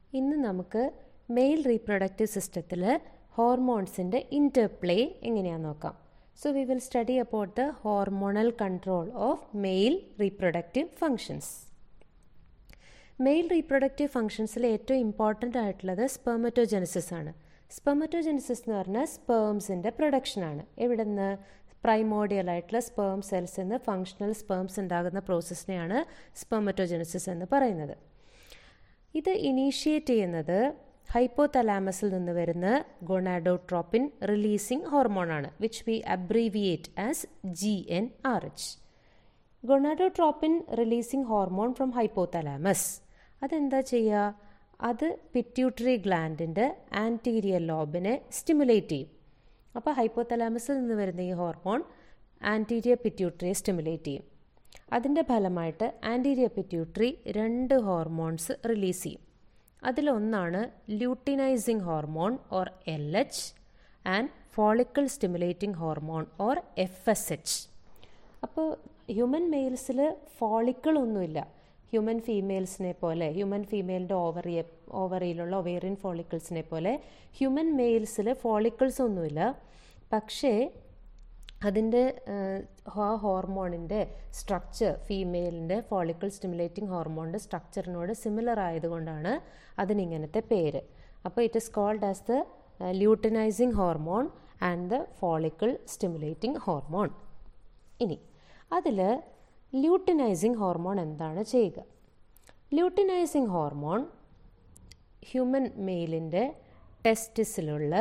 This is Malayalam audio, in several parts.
ഇന്ന് നമുക്ക് മെയിൽ റീപ്രൊഡക്റ്റീവ് സിസ്റ്റത്തിൽ ഹോർമോൺസിൻ്റെ ഇൻ്റർപ്ലേ എങ്ങനെയാണെന്ന് നോക്കാം so we will study about the hormonal control of male reproductive functions male reproductive ഫങ്ഷൻസിൽ ഏറ്റവും ഇമ്പോർട്ടൻ്റ് ആയിട്ടുള്ളത് സ്പെർമറ്റോജെനസിസ് ആണ് സ്പെർമറ്റോജെനസിസ് എന്ന് പറഞ്ഞാൽ സ്പേംസിൻ്റെ പ്രൊഡക്ഷനാണ് എവിടെ നിന്ന് പ്രൈമോഡിയൽ ആയിട്ടുള്ള സ്പേം സെൽസ് നിന്ന് ഫങ്ഷണൽ സ്പേംസ് ഉണ്ടാകുന്ന പ്രോസസ്സിനെയാണ് സ്പെർമറ്റോജെനസിസ് എന്ന് പറയുന്നത് ഇത് ഇനീഷ്യേറ്റ് ചെയ്യുന്നത് ഹൈപ്പോതലാമസിൽ നിന്ന് വരുന്ന ഗൊണാഡോട്രോപ്പിൻ റിലീസിംഗ് ഹോർമോണാണ് which we abbreviate as G N R H gonadotropin releasing hormone from hypothalamus അതെന്താ ചെയ്യുക അത് പിറ്റ്യൂട്ടറി ഗ്ലാൻഡിൻ്റെ ആൻറ്റീരിയർ ലോബിനെ സ്റ്റിമുലേറ്റ് ചെയ്യും അപ്പോൾ ഹൈപ്പോതലാമസിൽ നിന്ന് വരുന്ന ഈ ഹോർമോൺ ആൻറ്റീരിയർ പിറ്റ്യൂട്ടറിയെ സ്റ്റിമുലേറ്റ് ചെയ്യും അതിൻ്റെ ഫലമായിട്ട് ആൻറ്റീരിയർ പിറ്റ്യൂട്ടറി രണ്ട് ഹോർമോൺസ് റിലീസ് ചെയ്യും അതിലൊന്നാണ് luteinizing hormone or L H and follicle stimulating hormone or F S H അപ്പോൾ ഹ്യൂമൻ മെയിൽസിൽ ഫോളിക്കിൾ ഒന്നുമില്ല ഹ്യൂമൻ ഫീമെയിൽസിനെ പോലെ ഹ്യൂമൻ ഫീമെയിലിൻ്റെ ഓവറി ഓവറിയിലുള്ള ഒവേറിയൻ ഫോളിക്കിൾസിനെ പോലെ ഹ്യൂമൻ മെയിൽസിൽ ഫോളിക്കിൾസ് ഒന്നുമില്ല പക്ഷേ അതിൻ്റെ ആ ഹോർമോണിൻ്റെ സ്ട്രക്ചർ ഫീമെയിലിൻ്റെ ഫോളിക്കിൾ സ്റ്റിമുലേറ്റിംഗ് ഹോർമോണിൻ്റെ സ്ട്രക്ചറിനോട് സിമിലർ ആയതുകൊണ്ടാണ് അതിനിങ്ങനത്തെ പേര് അപ്പോൾ it is called as the luteinizing hormone and the follicle stimulating hormone ഇനി അതിൽ ല്യൂട്ടിനൈസിങ് ഹോർമോൺ എന്താണ് ചെയ്യുക ല്യൂട്ടിനൈസിങ് ഹോർമോൺ ഹ്യൂമൻ മെയിലിൻ്റെ ടെസ്റ്റിസിലുള്ള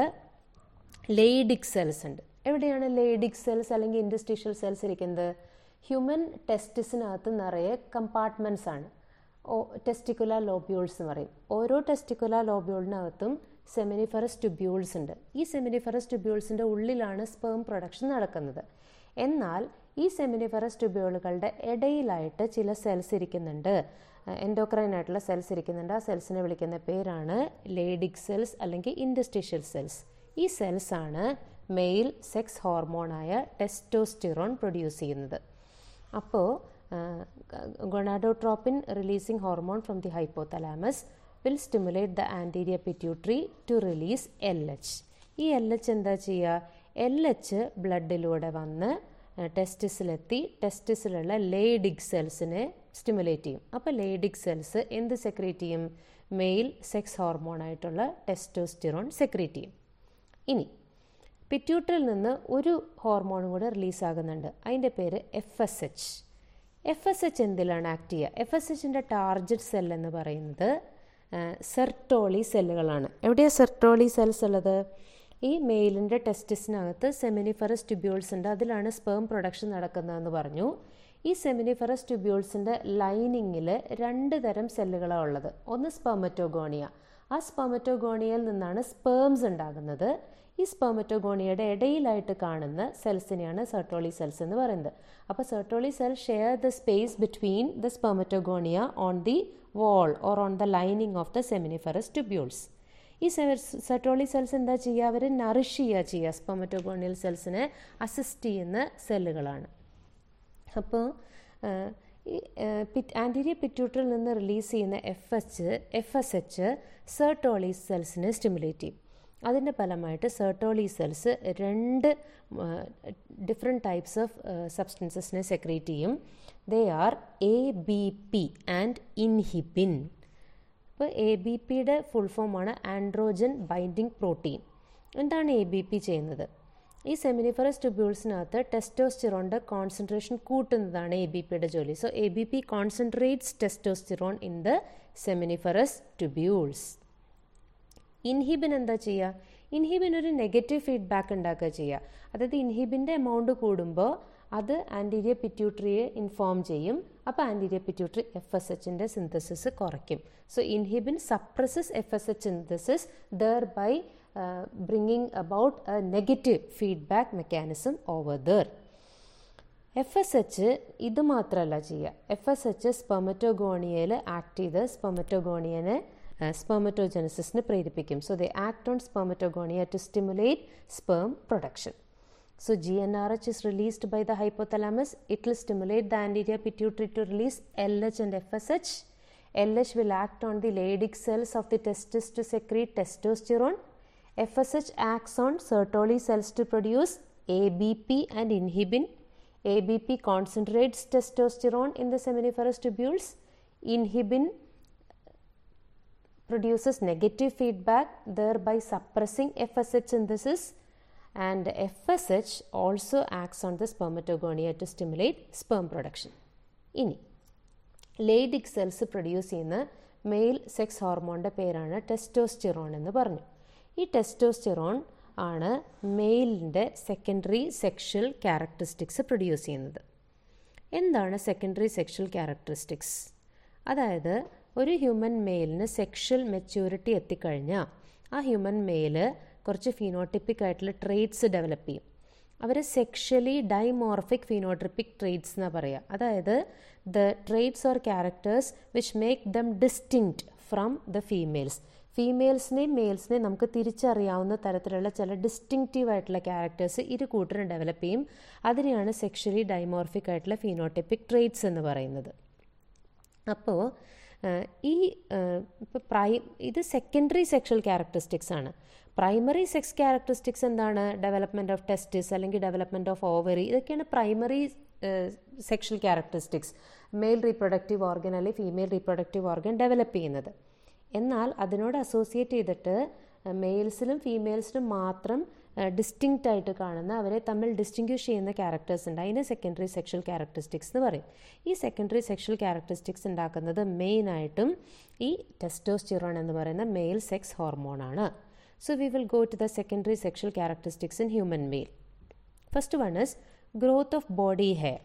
ലേഡിക് സെൽസ് ഉണ്ട് എവിടെയാണ് ലേഡിക് സെൽസ് അല്ലെങ്കിൽ ഇൻഡസ്ട്രീഷ്യൽ സെൽസ് ഇരിക്കുന്നത് ഹ്യൂമൻ ടെസ്റ്റിസിനകത്ത് നിറയെ കമ്പാർട്ട്മെൻറ്റ്സ് ആണ് ഓ ടെസ്റ്റിക്കുലർ ലോബ്യൂൾസ് എന്ന് പറയും ഓരോ ടെസ്റ്റിക്കുലർ ലോബ്യൂളിനകത്തും സെമിനിഫറസ് ട്യൂബ്യൂൾസ് ഉണ്ട് ഈ സെമിനിഫറസ് ട്യൂബ്യൂൾസിൻ്റെ ഉള്ളിലാണ് സ്പേം പ്രൊഡക്ഷൻ നടക്കുന്നത് എന്നാൽ ഈ സെമിനിഫറസ് ട്യൂബ്യൂളുകളുടെ ഇടയിലായിട്ട് ചില സെൽസ് ഇരിക്കുന്നുണ്ട് എൻഡോക്രൈൻ ആയിട്ടുള്ള സെൽസ് ഇരിക്കുന്നുണ്ട് ആ സെൽസിനെ വിളിക്കുന്ന പേരാണ് ലേഡിക് സെൽസ് അല്ലെങ്കിൽ ഇൻഡസ്ട്രീഷ്യൽ സെൽസ് ഈ സെൽസ് ആണ് മെയിൽ സെക്സ് ഹോർമോണായ ടെസ്റ്റോസ്റ്റിറോൺ പ്രൊഡ്യൂസ് ചെയ്യുന്നത് അപ്പോൾ gonadotropin releasing hormone from the hypothalamus will stimulate the anterior pituitary to release L H ഈ എൽ എച്ച് എന്താ ചെയ്യുക എൽ എച്ച് ബ്ലഡിലൂടെ വന്ന് ടെസ്റ്റിസിലെത്തി ടെസ്റ്റിസിലുള്ള ലേഡിക് സെൽസിനെ സ്റ്റിമുലേറ്റ് ചെയ്യും അപ്പോൾ ലേഡിക് സെൽസ് എന്ത് സെക്രീറ്റ് ചെയ്യും മെയിൽ സെക്സ് ഹോർമോണായിട്ടുള്ള ടെസ്റ്റോസ്റ്റിറോൺ സെക്രീറ്റ് ചെയ്യും ഇനി പിറ്റ്യൂട്ടറിൽ നിന്ന് ഒരു ഹോർമോണും കൂടെ റിലീസാകുന്നുണ്ട് അതിൻ്റെ പേര് F S H F S H എന്തിലാണ് ആക്ട് ചെയ്യുക എഫ് എസ് എച്ചിൻ്റെ ടാർജറ്റ് സെൽ എന്ന് പറയുന്നത് സെർട്ടോളി സെല്ലുകളാണ് എവിടെയാണ് സെർട്ടോളി സെൽസ് ഉള്ളത് ഈ മെയിലിൻ്റെ ടെസ്റ്റിസിനകത്ത് സെമിനിഫറസ് ട്യൂബ്യൂൾസ് ഉണ്ട് അതിലാണ് സ്പേം പ്രൊഡക്ഷൻ നടക്കുന്നതെന്ന് പറഞ്ഞു ഈ സെമിനിഫറസ് ട്യൂബ്യൂൾസിൻ്റെ ലൈനിങ്ങിൽ രണ്ട് തരം സെല്ലുകളാണ് ഉള്ളത് ഒന്ന് സ്പെർമറ്റോഗോണിയ ആ സ്പെർമറ്റോഗോണിയയിൽ നിന്നാണ് സ്പേംസ് ഉണ്ടാകുന്നത് ഈ സ്പെർമറ്റോഗോണിയയുടെ ഇടയിലായിട്ട് കാണുന്ന സെൽസിനെയാണ് സെർട്ടോളി സെൽസ് എന്ന് പറയുന്നത് അപ്പോൾ Sertoli cell share the space between the spermatogonia on the wall or on the lining of the seminiferous tubules ഈ സെർട്ടോളി സെൽസ് എന്താ ചെയ്യുക അവർ നറിഷ് ചെയ്യുക ചെയ്യുക സ്പെർമറ്റോഗോണിയൽ സെൽസിനെ അസിസ്റ്റ് ചെയ്യുന്ന സെല്ലുകളാണ് അപ്പോൾ ആൻറ്റീരിയർ പിറ്റ്യൂട്ടറിൽ നിന്ന് റിലീസ് ചെയ്യുന്ന F H F S H Sertoli സെൽസിനെ സ്റ്റിമുലേറ്റ് ചെയ്യും അതിൻ്റെ ഫലമായിട്ട് സെർട്ടോളി സെൽസ് രണ്ട് ഡിഫറെൻറ്റ് ടൈപ്സ് ഓഫ് സബ്സ്റ്റൻസസിനെ സെക്രീറ്റ് ചെയ്യും they are A B P and inhibin അപ്പോൾ എ ബി പിയുടെ ഫുൾ ഫോമാണ് ആൻഡ്രോജൻ ബൈൻഡിങ് പ്രോട്ടീൻ എന്താണ് എ ബി പി ചെയ്യുന്നത് ഈ സെമിനിഫറസ് ട്യൂബ്യൂൾസിനകത്ത് ടെസ്റ്റോസ്റ്റിറോണിൻ്റെ കോൺസെൻട്രേഷൻ കൂട്ടുന്നതാണ് എ ബി പിയുടെ ജോലി so A B P concentrates testosterone in the seminiferous tubules inhibin എന്താ ചെയ്യുക ഇൻഹിബിൻ ഒരു നെഗറ്റീവ് ഫീഡ്ബാക്ക് ഉണ്ടാക്കുക ചെയ്യുക അതായത് ഇൻഹിബിൻ്റെ എമൗണ്ട് കൂടുമ്പോൾ അത് ആൻറ്റീരിയർ പിറ്റ്യൂട്ടറിയെ ഇൻഫോം ചെയ്യും അപ്പോൾ ആൻറ്റീരിയർ പിറ്റ്യൂട്ടറി എഫ് എസ് എച്ചിൻ്റെ സിന്തസിസ് കുറയ്ക്കും so inhibin suppresses F S H synthesis thereby bringing about a negative feedback mechanism over their F S H ഇത് മാത്രമല്ല ചെയ്യുക എഫ് എസ് എച്ച് സ്പെമറ്റോഗോണിയയിൽ ആക്ട് ചെയ്ത് സ്പെമറ്റോഗോണിയനെ സ്പെർമറ്റോജനസിസിന് പ്രേരിപ്പിക്കും so they act on spermatogonia to stimulate sperm production So GnRH is released by the hypothalamus. It will stimulate the anterior pituitary to release LH and FSH. LH will act on the Leydig cells of the testis to secrete testosterone. FSH acts on Sertoli cells to produce ABP and inhibin. ABP concentrates testosterone in the seminiferous tubules. Inhibin produces negative feedback, thereby suppressing FSH synthesis. And FSH also acts on the spermatogonia to stimulate sperm production. ഇനി ലേഡിക് സെൽസ് പ്രൊഡ്യൂസ് ചെയ്യുന്ന മെയിൽ സെക്സ് ഹോർമോണിൻ്റെ പേരാണ് ടെസ്റ്റോസ്റ്റിറോൺ എന്ന് പറഞ്ഞു ഈ ടെസ്റ്റോസ്റ്റിറോൺ ആണ് മെയിലിൻ്റെ സെക്കൻഡറി സെക്ഷൽ ക്യാരക്ടറിസ്റ്റിക്സ് പ്രൊഡ്യൂസ് ചെയ്യുന്നത് എന്താണ് സെക്കൻഡറി സെക്ഷൽ ക്യാരക്ടറിസ്റ്റിക്സ് അതായത് ഒരു ഹ്യൂമൻ മെയിലിന് സെക്ഷൽ മെച്യൂരിറ്റി എത്തിക്കഴിഞ്ഞാൽ ആ ഹ്യൂമൻ മെയില് കുറച്ച് ഫിനോട്ടിപ്പിക് ആയിട്ടുള്ള ട്രേറ്റ്സ് ഡെവലപ്പ് ചെയ്യും അവർ സെക്ഷലി ഡൈമോർഫിക് ഫിനോട്രിപ്പിക് ട്രേറ്റ്സ് എന്നാണ് പറയുക അതായത് the traits or characters which make them distinct from the females ഫീമെയിൽസിനെയും മെയിൽസിനെയും നമുക്ക് തിരിച്ചറിയാവുന്ന തരത്തിലുള്ള ചില ഡിസ്റ്റിങ്റ്റീവ് ആയിട്ടുള്ള ക്യാരക്ടേഴ്സ് ഇരു കൂട്ടരും ഡെവലപ്പ് ചെയ്യും അതിനെയാണ് സെക്ഷലി ഡൈമോർഫിക് ആയിട്ടുള്ള ഫിനോട്ടിപ്പിക് ട്രേറ്റ്സ് എന്ന് പറയുന്നത് അപ്പോൾ ഈ ഇപ്പോൾ പ്രൈ ഇത് സെക്കൻഡറി സെക്ഷൽ ക്യാരക്ടറിസ്റ്റിക്സ് ആണ് പ്രൈമറി സെക്സ് ക്യാരക്ടറിസ്റ്റിക്സ് എന്താണ് ഡെവലപ്മെൻറ്റ് ഓഫ് ടെസ്റ്റിസ് അല്ലെങ്കിൽ ഡെവലപ്മെൻറ്റ് ഓഫ് ഓവറി ഇതൊക്കെയാണ് primary sexual characteristics male reproductive organ അല്ലെങ്കിൽ ഫീമെയിൽ റീപ്രൊഡക്റ്റീവ് ഓർഗൻ ഡെവലപ്പ് ചെയ്യുന്നത് എന്നാൽ അതിനോട് അസോസിയേറ്റ് ചെയ്തിട്ട് മെയിൽസിലും ഫീമെയിൽസിലും മാത്രം ഡിസ്റ്റിങ്ക്റ്റ് ആയിട്ട് കാണുന്ന അവരെ തമ്മിൽ ഡിസ്റ്റിങ്ക്വിഷ് ചെയ്യുന്ന ക്യാരക്ടേഴ്സ് ഉണ്ട് അതിനെ സെക്കൻഡറി സെക്ഷൽ ക്യാരക്ടറിസ്റ്റിക്സ് എന്ന് പറയും ഈ സെക്കൻഡറി സെക്ഷൽ ക്യാരക്ടറിസ്റ്റിക്സ് ഉണ്ടാക്കുന്നത് മെയിനായിട്ടും ഈ ടെസ്റ്റോസ്റ്റിറോൺ എന്ന് പറയുന്ന മെയിൽ സെക്സ് ഹോർമോണാണ് So we will go to the secondary sexual characteristics in human male. First one is growth of body hair.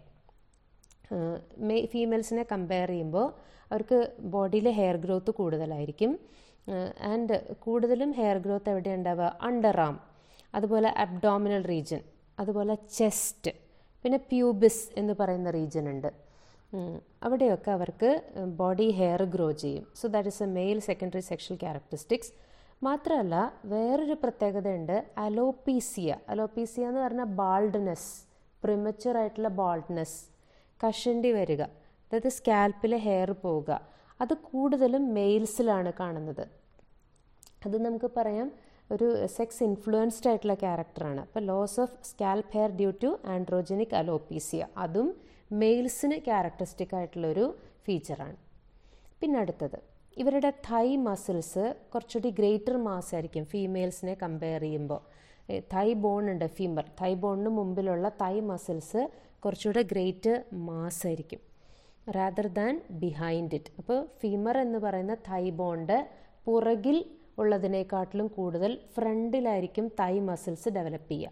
മേ ഫീമെയിൽസിനെ കമ്പയർ ചെയ്യുമ്പോൾ അവർക്ക് ബോഡിയിലെ ഹെയർ ഗ്രോത്ത് കൂടുതലായിരിക്കും ആൻഡ് കൂടുതലും ഹെയർ ഗ്രോത്ത് എവിടെ ഉണ്ടാവുക അണ്ടർ ആം അതുപോലെ അബ്ഡോമിനൽ റീജൻ അതുപോലെ ചെസ്റ്റ് പിന്നെ പ്യൂബിസ് എന്ന് പറയുന്ന റീജൻ ഉണ്ട് അവിടെയൊക്കെ അവർക്ക് ബോഡി ഹെയർ ഗ്രോ ചെയ്യും so that is a male secondary sexual characteristics മാത്രമല്ല വേറൊരു പ്രത്യേകതയുണ്ട് അലോപ്പീസിയ അലോപ്പീസിയ എന്ന് പറഞ്ഞാൽ ബാൾഡ്നെസ് പ്രിമച്ചുർ ആയിട്ടുള്ള ബാൾഡ്നെസ് കഷണ്ടി വരിക അതായത് സ്കാൽപ്പിലെ ഹെയർ പോവുക അത് കൂടുതലും മെയിൽസിലാണ് കാണുന്നത് അത് നമുക്ക് പറയാം ഒരു സെക്സ് ഇൻഫ്ലുവൻസ്ഡ് ആയിട്ടുള്ള ക്യാരക്ടറാണ് അപ്പോൾ loss of scalp hair due to androgenic alopecia അതും മെയിൽസിന് ക്യാരക്ടറിസ്റ്റിക് ആയിട്ടുള്ളൊരു ഫീച്ചറാണ് പിന്നെ അടുത്തത് ഇവരുടെ തൈ മസിൽസ് കുറച്ചുകൂടി ഗ്രേറ്റർ മാസ് ആയിരിക്കും ഫീമെയിൽസിനെ കമ്പയർ ചെയ്യുമ്പോൾ തൈ ബോൺ ഉണ്ട് ഫീമർ തൈ ബോണിന് മുമ്പിലുള്ള തൈ മസിൽസ് കുറച്ചുകൂടെ ഗ്രേറ്റ് മാസ് ആയിരിക്കും റാദർ ദാൻ ബിഹൈൻഡ് ഇറ്റ് അപ്പോൾ ഫീമർ എന്ന് പറയുന്ന തൈ ബോണ്ട് പുറകിൽ ഉള്ളതിനേക്കാട്ടിലും കൂടുതൽ ഫ്രണ്ടിലായിരിക്കും തൈ മസിൽസ് ഡെവലപ്പ് ചെയ്യുക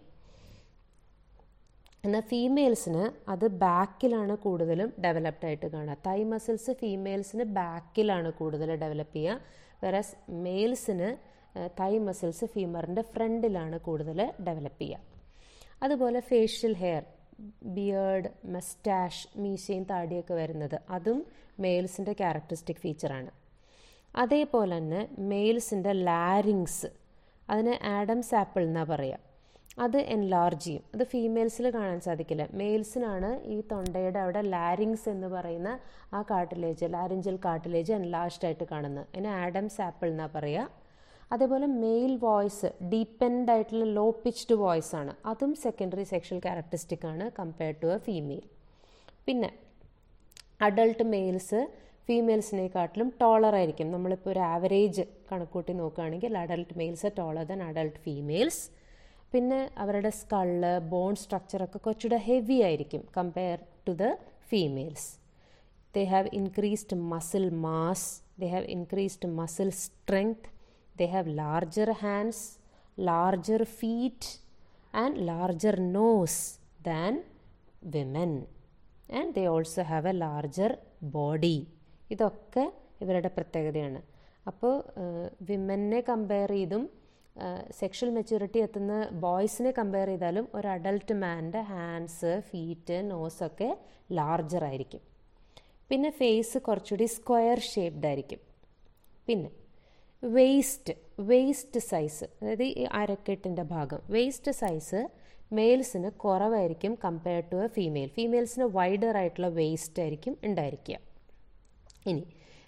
എന്നാൽ ഫീമെയിൽസിന് അത് ബാക്കിലാണ് കൂടുതലും ഡെവലപ്ഡ് ആയിട്ട് കാണുക തൈ മസിൽസ് ഫീമെയിൽസിന് ബാക്കിലാണ് കൂടുതൽ ഡെവലപ്പ് ചെയ്യുക വെറസ് മെയിൽസിന് തൈ മസിൽസ് ഫീമറിൻ്റെ ഫ്രണ്ടിലാണ് കൂടുതൽ ഡെവലപ്പ് ചെയ്യുക അതുപോലെ ഫേഷ്യൽ ഹെയർ ബിയേർഡ് മസ്റ്റാഷ് മീശയും താടിയൊക്കെ വരുന്നത് അതും മെയിൽസിൻ്റെ ക്യാരക്ടറിസ്റ്റിക് ഫീച്ചറാണ് അതേപോലെ തന്നെ മെയിൽസിൻ്റെ ലാരിങ്സ് അതിന് ആഡംസ് ആപ്പിൾ എന്നാണ് പറയുക അത് എൻലാർജ് ചെയ്യും അത് ഫീമെയിൽസിൽ കാണാൻ സാധിക്കില്ല മെയിൽസിനാണ് ഈ തൊണ്ടയുടെ അവിടെ ലാരിങ്സ് എന്ന് പറയുന്ന ആ കാർട്ടിലേജ് ലാരിഞ്ചൽ കാർട്ടിലേജ് എൻലാർജ്ഡ് ആയിട്ട് കാണുന്നത് അതിന് ആഡംസ് ആപ്പിൾ എന്നാണ് പറയുക അതേപോലെ മെയിൽ വോയിസ് ഡീപ്പെൻഡ് ആയിട്ടുള്ള ലോ പിച്ച്ഡ് വോയിസ് ആണ് അതും സെക്കൻഡറി സെക്ഷൽ ക്യാരക്ടറിസ്റ്റിക് ആണ് കമ്പയർഡ് ടു എ ഫീമെയിൽ പിന്നെ അഡൾട്ട് മെയിൽസ് ഫീമെയിൽസിനെക്കാട്ടിലും ടോളർ ആയിരിക്കും നമ്മളിപ്പോൾ ഒരു ആവറേജ് കണക്കൂട്ടി നോക്കുകയാണെങ്കിൽ adult males taller than adult females പിന്നെ അവരുടെ സ്കള് ബോൺ സ്ട്രക്ചറൊക്കെ കുറച്ചുകൂടെ ഹെവി ആയിരിക്കും compare to the females they have increased muscle mass they have increased muscle strength they have larger hands, larger feet, and larger nose than women. And they also have a larger body. ഇതൊക്കെ ഇവരുടെ പ്രത്യേകതയാണ് അപ്പോൾ വിമനെ കമ്പയർ ചെയ്തും സെക്ഷൽ മെച്യൂരിറ്റി എത്തുന്ന ബോയ്സിനെ കമ്പയർ ചെയ്താലും ഒരു അഡൾട്ട് മാൻ്റെ ഹാൻഡ്സ് ഫീറ്റ് നോസൊക്കെ ലാർജർ ആയിരിക്കും പിന്നെ ഫേസ് കുറച്ചുകൂടി സ്ക്വയർ ഷേപ്ഡ് ആയിരിക്കും പിന്നെ വേസ്റ്റ് വേസ്റ്റ് സൈസ് അതായത് ഈ അരക്കെട്ടിൻ്റെ ഭാഗം വേസ്റ്റ് സൈസ് മെയിൽസിന് കുറവായിരിക്കും കമ്പയർഡ് ടു എ ഫീമെയിൽ ഫീമെയിൽസിന് വൈഡർ ആയിട്ടുള്ള വേസ്റ്റ് ആയിരിക്കും ഉണ്ടായിരിക്കുക ഇനി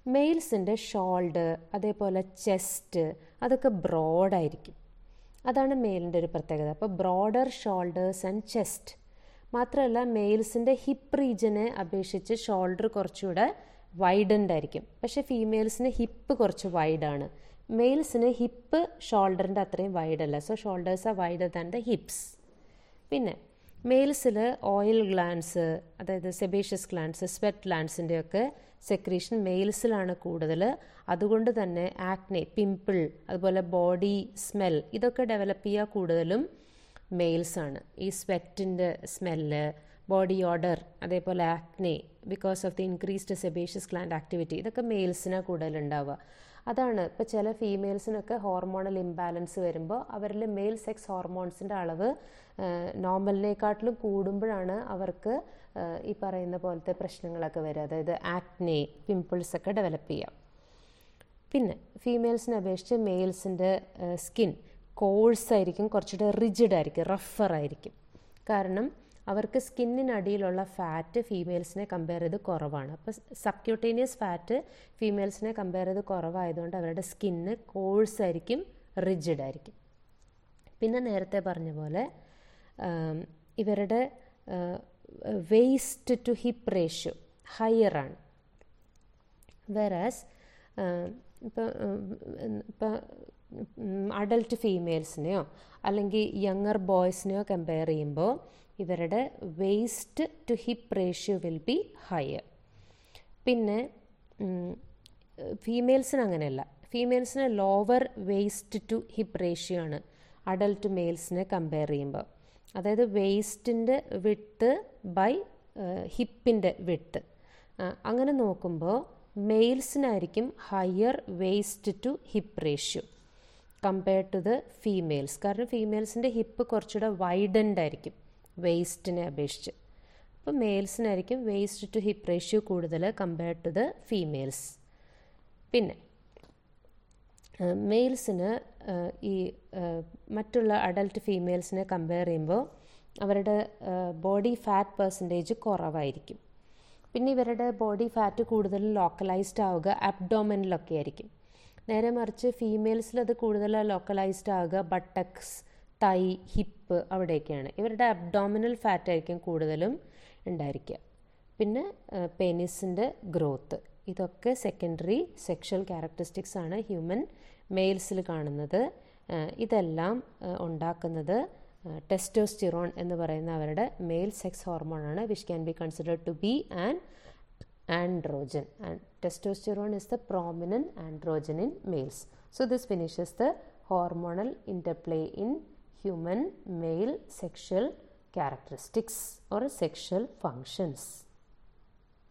മെയിൽസിൻ്റെ ഷോൾഡർ അതേപോലെ ചെസ്റ്റ് അതൊക്കെ ബ്രോഡായിരിക്കും അതാണ് മെയിലിൻ്റെ ഒരു പ്രത്യേകത അപ്പോൾ ബ്രോഡർ ഷോൾഡേഴ്സ് ആൻഡ് ചെസ്റ്റ് മാത്രമല്ല മെയിൽസിൻ്റെ ഹിപ്പ് റീജനെ അപേക്ഷിച്ച് ഷോൾഡർ കുറച്ചുകൂടെ വൈഡൻഡ് ആയിരിക്കും പക്ഷേ ഫീമെയിൽസിന് ഹിപ്പ് കുറച്ച് വൈഡാണ് മെയിൽസിന് ഹിപ്പ് ഷോൾഡറിൻ്റെ അത്രയും വൈഡല്ല so shoulders are wider than the hips പിന്നെ മെയിൽസിൽ ഓയിൽ ഗ്ലാൻസ് അതായത് സെബേഷ്യസ് ഗ്ലാൻസ് സ്വെറ്റ് ഗ്ലാൻസിൻ്റെ ഒക്കെ സെക്രീഷൻ മെയിൽസിലാണ് കൂടുതൽ അതുകൊണ്ട് തന്നെ ആക്നെ പിമ്പിൾ അതുപോലെ ബോഡി സ്മെൽ ഇതൊക്കെ ഡെവലപ്പ് ചെയ്യുക കൂടുതലും മെയിൽസാണ് ഈ സ്വെറ്റിൻ്റെ സ്മെല്ല് ബോഡി ഓർഡർ അതേപോലെ acne because of the increased sebaceous gland activity ഇതൊക്കെ മെയിൽസിനാണ് കൂടുതലുണ്ടാവുക അതാണ് ഇപ്പോൾ ചില ഫീമെയിൽസിനൊക്കെ ഹോർമോണൽ ഇംബാലൻസ് വരുമ്പോൾ അവരിൽ മെയിൽ സെക്സ് ഹോർമോൺസിൻ്റെ അളവ് നോർമലിനെക്കാട്ടിലും കൂടുമ്പോഴാണ് അവർക്ക് ഈ പറയുന്ന പോലത്തെ പ്രശ്നങ്ങളൊക്കെ വരിക അതായത് ആക്നെ പിമ്പിൾസ് ഒക്കെ ഡെവലപ്പ് ചെയ്യാം പിന്നെ ഫീമെയിൽസിനെ അപേക്ഷിച്ച് മെയിൽസിൻ്റെ സ്കിൻ കോഴ്സ് ആയിരിക്കും കുറച്ചുകൂടെ റിജിഡ് ആയിരിക്കും റഫർ ആയിരിക്കും കാരണം അവർക്ക് സ്കിന്നിനടിയിലുള്ള ഫാറ്റ് ഫീമെയിൽസിനെ കമ്പയർ ചെയ്ത് കുറവാണ് അപ്പോൾ സബ്ക്യൂട്ടേനിയസ് ഫാറ്റ് ഫീമെയിൽസിനെ കമ്പയർ ചെയ്ത് കുറവായതുകൊണ്ട് അവരുടെ സ്കിന്ന് കോഴ്സ് ആയിരിക്കും റിജിഡ് ആയിരിക്കും പിന്നെ നേരത്തെ പറഞ്ഞ പോലെ ഇവരുടെ waist to hip ratio higher ആണ് വെറാസ് ഇപ്പോൾ ഇപ്പോൾ അഡൽട്ട് ഫീമെയിൽസിനെയോ അല്ലെങ്കിൽ യങ്ങർ ബോയ്സിനെയോ കമ്പയർ ചെയ്യുമ്പോൾ ഇവരുടെ waist to hip ratio will be higher പിന്നെ ഫീമെയിൽസിന് അങ്ങനെയല്ല ഫീമെയിൽസിന് lower waist to hip ratio ആണ് അഡൽട്ട് മെയിൽസിനെ കമ്പയർ ചെയ്യുമ്പോൾ അതായത് വേസ്റ്റിൻ്റെ വിട്ട് ബൈ ഹിപ്പിൻ്റെ വിട്ട് അങ്ങനെ നോക്കുമ്പോൾ മെയിൽസിനായിരിക്കും higher waist to hip ratio compared to the females കാരണം ഫീമെയിൽസിൻ്റെ ഹിപ്പ് കുറച്ചുകൂടെ വൈഡൻഡ് ആയിരിക്കും വേസ്റ്റിനെ അപേക്ഷിച്ച് അപ്പോൾ മെയിൽസിനായിരിക്കും വേസ്റ്റ് ടു ഹിപ്പ് റേഷ്യോ കൂടുതൽ കമ്പയർഡ് ടു ദ ഫീമെയിൽസ് പിന്നെ മെയിൽസിന് ഈ മറ്റുള്ള അഡൽട്ട് ഫീമെയിൽസിനെ കമ്പയർ ചെയ്യുമ്പോൾ അവരുടെ ബോഡി ഫാറ്റ് പെർസെൻറ്റേജ് കുറവായിരിക്കും പിന്നെ ഇവരുടെ ബോഡി ഫാറ്റ് കൂടുതൽ ലോക്കലൈസ്ഡ് ആവുക അബ്ഡോമനിലൊക്കെ ആയിരിക്കും നേരെ മറിച്ച് ഫീമെയിൽസിൽ അത് കൂടുതൽ ലോക്കലൈസ്ഡ് ആവുക ബട്ടക്സ് തൈ ഹിപ്പ് അവിടെയൊക്കെയാണ് ഇവരുടെ അബ്ഡോമിനൽ ഫാറ്റ് ആയിരിക്കും കൂടുതലും ഉണ്ടായിരിക്കുക പിന്നെ പെനിസിൻ്റെ ഗ്രോത്ത് ഇതൊക്കെ സെക്കൻഡറി സെക്ഷൽ ക്യാരക്ടറിസ്റ്റിക്സ് ആണ് ഹ്യൂമൻ മെയിൽസിൽ കാണുന്നത് ഇതെല്ലാം ഉണ്ടാക്കുന്നത് ടെസ്റ്റോസ്റ്റിറോൺ എന്ന് പറയുന്ന അവരുടെ മെയിൽ സെക്സ് ഹോർമോണാണ് which can be considered to be an androgen and testosterone is the prominent androgen in males. So this finishes the hormonal interplay in human male sexual characteristics or sexual functions.